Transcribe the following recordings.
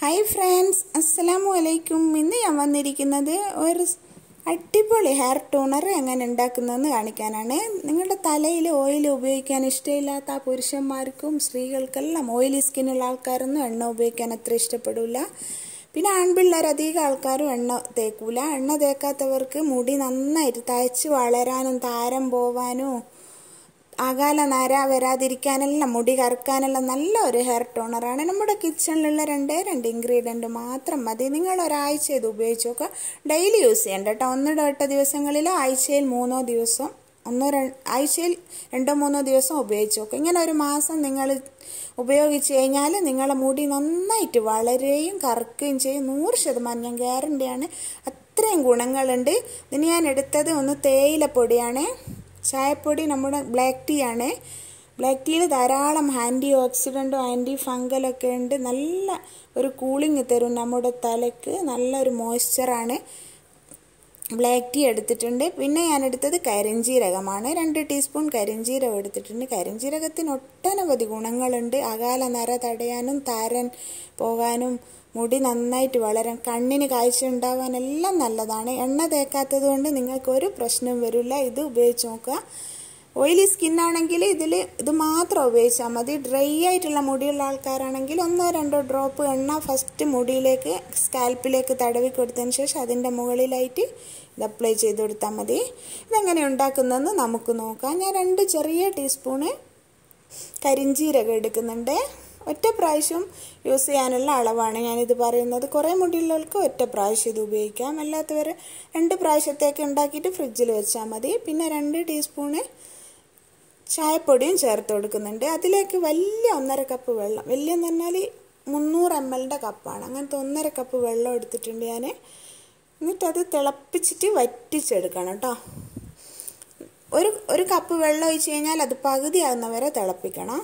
hi friends അസ്സലാമു അലൈക്കും ഇന്ന് ഞാൻ വന്നിരിക്കുന്നത് ഒരു സ് അടിപൊളി ഹെയർ ടൂണർ എങ്ങനെ ഉണ്ടാക്കുന്നതെന്ന് കാണിക്കാനാണ് നിങ്ങളുടെ തലയിൽ ഓയിൽ ഉപയോഗിക്കാൻ ഇഷ്ടമില്ലാത്ത ആ പുരുഷന്മാർക്കും സ്ത്രീകൾക്കെല്ലാം ഓയിലി സ്കിന്നുള്ള ആൾക്കാരൊന്നും എണ്ണ ഉപയോഗിക്കാൻ അത്ര ഇഷ്ടപ്പെടില്ല പിന്നെ ആൺപിള്ളേർ അധികം ആൾക്കാരും എണ്ണ തേക്കൂല എണ്ണ തേക്കാത്തവർക്ക് മുടി നന്നായിട്ട് തയ്ച്ച് വളരാനും താരം പോവാനും അകാല നര വരാതിരിക്കാനെല്ലാം മുടി കറുക്കാനെല്ലാം നല്ല ഒരു ഹെയർ ടോണറാണ് നമ്മുടെ കിച്ചണിലുള്ള രണ്ടേ രണ്ട് ഇൻഗ്രീഡിയൻറ്റ് മാത്രം മതി നിങ്ങൾ ഒരാഴ്ച ഇത് ഉപയോഗിച്ച് നോക്കുക ഡെയിലി യൂസ് ചെയ്യണ്ട കേട്ടോ ഒന്നിടവിട്ട ദിവസങ്ങളിൽ ആഴ്ചയിൽ മൂന്നോ ദിവസം ഒന്നോ ആഴ്ചയിൽ രണ്ടോ മൂന്നോ ദിവസം ഉപയോഗിച്ച് നോക്കുക ഇങ്ങനെ ഒരു മാസം നിങ്ങൾ ഉപയോഗിച്ച് കഴിഞ്ഞാൽ നിങ്ങളെ മുടി നന്നായിട്ട് വളരുകയും കറുക്കുകയും ചെയ്യും നൂറ് ശതമാനം ഞാൻ ഗ്യാരണ്ടിയാണ് അത്രയും ഗുണങ്ങളുണ്ട് ഇതിന് ഞാൻ എടുത്തത് ഒന്ന് തേയിലപ്പൊടിയാണ് ചായപ്പൊടി നമ്മുടെ ബ്ലാക്ക് ടീ ആണ് ബ്ലാക്ക് ടീയിൽ ധാരാളം ആൻറ്റി ഓക്സിഡൻറ്റും ആൻറ്റി ഫംഗലൊക്കെ ഉണ്ട് നല്ല ഒരു കൂളിംഗ് തരും നമ്മുടെ തലയ്ക്ക് നല്ലൊരു മോയ്സ്ചറാണ് ബ്ലാക്ക് ടീ എടുത്തിട്ടുണ്ട് പിന്നെ ഞാൻ എടുത്തത് കരിഞ്ജീരകമാണ് രണ്ട് ടീസ്പൂൺ കരിഞ്ജീരകം എടുത്തിട്ടുണ്ട് കരിഞ്ജീരകത്തിന് ഒട്ടനവധി ഗുണങ്ങളുണ്ട് അകാല നര തടയാനും താരൻ പോകാനും മുടി നന്നായിട്ട് വളരാൻ കണ്ണിന് കാഴ്ച ഉണ്ടാവാൻ എല്ലാം നല്ലതാണ് എണ്ണ തേക്കാത്തത് കൊണ്ട് നിങ്ങൾക്ക് ഒരു പ്രശ്നവും വരില്ല ഇത് ഉപയോഗിച്ച് നോക്കുക ഓയിലി സ്കിന്നാണെങ്കിൽ ഇതിൽ ഇത് മാത്രം ഉപയോഗിച്ചാൽ മതി ഡ്രൈ ആയിട്ടുള്ള മുടിയുള്ള ആൾക്കാരാണെങ്കിൽ ഒന്നോ രണ്ടോ ഡ്രോപ്പ് എണ്ണ ഫസ്റ്റ് മുടിയിലേക്ക് സ്കാൽപ്പിലേക്ക് തടവി കൊടുത്തതിന് ശേഷം അതിൻ്റെ മുകളിലായിട്ട് ഇത് അപ്ലൈ ചെയ്ത് കൊടുത്താൽ മതി ഇതെങ്ങനെ ഉണ്ടാക്കുന്നതെന്ന് നമുക്ക് നോക്കാം ഞാൻ രണ്ട് ചെറിയ ടീസ്പൂണ് കരിഞ്ചീരകം എടുക്കുന്നുണ്ട് ഒറ്റ പ്രാവശ്യം യൂസ് ചെയ്യാനുള്ള അളവാണ് ഞാനിത് പറയുന്നത് കുറേ മുടിയുള്ളവർക്ക് ഒറ്റ പ്രാവശ്യം ഇത് ഉപയോഗിക്കാം അല്ലാത്തവർ രണ്ട് പ്രാവശ്യത്തേക്ക് ഉണ്ടാക്കിയിട്ട് ഫ്രിഡ്ജിൽ വെച്ചാൽ മതി പിന്നെ രണ്ട് ടീസ്പൂണ് ചായപ്പൊടിയും ചേർത്ത് കൊടുക്കുന്നുണ്ട് അതിലേക്ക് വലിയ ഒന്നര കപ്പ് വെള്ളം വലിയെന്ന് പറഞ്ഞാൽ മുന്നൂറ് എം എല്ലിൻ്റെ കപ്പാണ് അങ്ങനത്തെ ഒന്നര കപ്പ് വെള്ളം എടുത്തിട്ടുണ്ട് ഞാൻ എന്നിട്ട് അത് തിളപ്പിച്ചിട്ട് വറ്റിച്ചെടുക്കണം കേട്ടോ ഒരു ഒരു കപ്പ് വെള്ളം ഒഴിച്ച് കഴിഞ്ഞാൽ അത് പകുതിയാകുന്നവരെ തിളപ്പിക്കണം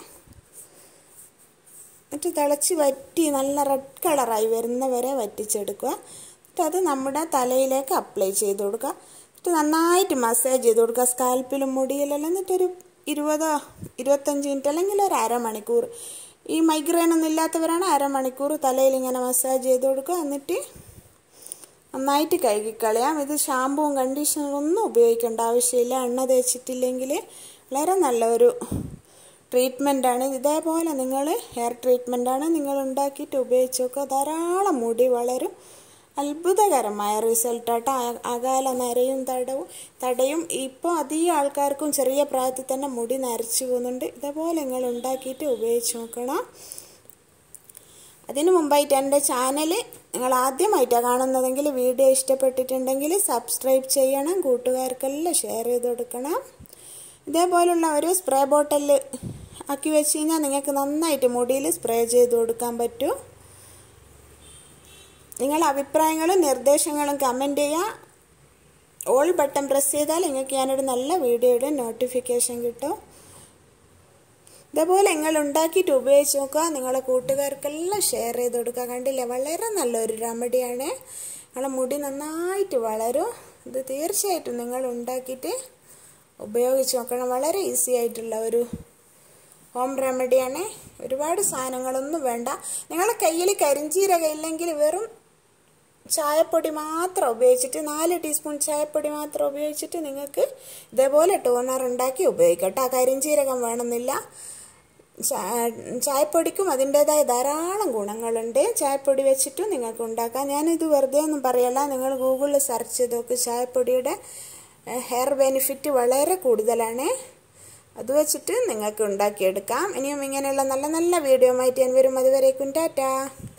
എന്നിട്ട് തിളച്ച് വറ്റി നല്ല റെഡ് കളറായി വരുന്നവരെ വറ്റിച്ചെടുക്കുക എന്നിട്ട് അത് നമ്മുടെ തലയിലേക്ക് അപ്ലൈ ചെയ്ത് കൊടുക്കുക എന്നിട്ട് നന്നായിട്ട് മസാജ് ചെയ്ത് കൊടുക്കുക സ്കാൽപ്പിലും മുടിയിലെല്ലാം എന്നിട്ടൊരു ഇരുപതോ ഇരുപത്തഞ്ച് മിനിറ്റ് അല്ലെങ്കിൽ ഒരു അരമണിക്കൂർ ഈ മൈഗ്രെയിൻ ഒന്നും ഇല്ലാത്തവരാണ് അരമണിക്കൂർ തലയിൽ ഇങ്ങനെ മസാജ് ചെയ്ത് കൊടുക്കുക എന്നിട്ട് നന്നായിട്ട് കഴുകിക്കളയാം ഇത് ഷാമ്പുവും കണ്ടീഷണറും ഒന്നും ഉപയോഗിക്കേണ്ട ആവശ്യമില്ല എണ്ണ തേച്ചിട്ടില്ലെങ്കിൽ വളരെ നല്ലൊരു ട്രീറ്റ്മെൻറ്റാണ് ഇതേപോലെ നിങ്ങൾ ഹെയർ ട്രീറ്റ്മെൻറ്റാണ് നിങ്ങൾ ഉണ്ടാക്കിയിട്ട് ഉപയോഗിച്ച് നോക്കുക ധാരാളം മുടി വളരും അത്ഭുതകരമായ റിസൾട്ടായിട്ട് അകാല നരയും തടവും തടയും ഇപ്പോൾ അധികം ആൾക്കാർക്കും ചെറിയ പ്രായത്തിൽ തന്നെ മുടി നരച്ചു പോകുന്നുണ്ട് ഇതേപോലെ നിങ്ങൾ ഉണ്ടാക്കിയിട്ട് ഉപയോഗിച്ച് നോക്കണം അതിനു മുമ്പായിട്ട് എൻ്റെ ചാനൽ നിങ്ങൾ ആദ്യമായിട്ടാണ് കാണുന്നതെങ്കിൽ വീഡിയോ ഇഷ്ടപ്പെട്ടിട്ടുണ്ടെങ്കിൽ സബ്സ്ക്രൈബ് ചെയ്യണം കൂട്ടുകാർക്കെല്ലാം ഷെയർ ചെയ്ത് കൊടുക്കണം ഇതേപോലുള്ള ഒരു സ്പ്രേ ബോട്ടലിൽ ആക്കി വെച്ച് കഴിഞ്ഞാൽ നിങ്ങൾക്ക് നന്നായിട്ട് മുടിയിൽ സ്പ്രേ ചെയ്ത് കൊടുക്കാൻ പറ്റും നിങ്ങളുടെ അഭിപ്രായങ്ങളും നിർദ്ദേശങ്ങളും കമൻറ്റ് ചെയ്യുക ഓൾ ബട്ടൺ പ്രസ് ചെയ്താൽ നിങ്ങൾക്ക് ഞാനൊരു നല്ല വീഡിയോയുടെ നോട്ടിഫിക്കേഷൻ കിട്ടും ഇതേപോലെ നിങ്ങൾ ഉണ്ടാക്കിയിട്ട് ഉപയോഗിച്ച് നോക്കുക നിങ്ങളെ കൂട്ടുകാർക്കെല്ലാം ഷെയർ ചെയ്ത് കൊടുക്കുക കണ്ടില്ലേ വളരെ നല്ലൊരു റെമഡിയാണ് നിങ്ങളെ മുടി നന്നായിട്ട് വളരും ഇത് തീർച്ചയായിട്ടും നിങ്ങൾ ഉണ്ടാക്കിയിട്ട് ഉപയോഗിച്ച് നോക്കണം വളരെ ഈസി ആയിട്ടുള്ള ഒരു ഹോം റെമഡിയാണ് ഒരുപാട് സാധനങ്ങളൊന്നും വേണ്ട നിങ്ങളെ കയ്യിൽ കരിഞ്ചീരകം ഇല്ലെങ്കിൽ വെറും ചായപ്പൊടി മാത്രം ഉപയോഗിച്ചിട്ട് നാല് ടീസ്പൂൺ ചായപ്പൊടി മാത്രം ഉപയോഗിച്ചിട്ട് നിങ്ങൾക്ക് ഇതേപോലെ ടോണർ ഉണ്ടാക്കി ഉപയോഗിക്കാം കേട്ടോ കരിഞ്ചീരകം വേണമെന്നില്ല ചായപ്പൊടിക്കും അതിൻ്റെതായ ധാരാളം ഗുണങ്ങളുണ്ട് ചായപ്പൊടി വെച്ചിട്ടും നിങ്ങൾക്ക് ഉണ്ടാക്കാം ഞാനിത് വെറുതെ ഒന്നും പറയല്ല നിങ്ങൾ ഗൂഗിളിൽ സെർച്ച് ചെയ്ത് നോക്ക് ചായപ്പൊടിയുടെ ഹെയർ ബെനിഫിറ്റ് വളരെ കൂടുതലാണ് അത് വെച്ചിട്ട് നിങ്ങൾക്ക് ഉണ്ടാക്കിയെടുക്കാം ഇനിയും ഇങ്ങനെയുള്ള നല്ല നല്ല വീഡിയോ ആയിട്ട് ഞാൻ വരും അതുവരേക്കും ടാറ്റാ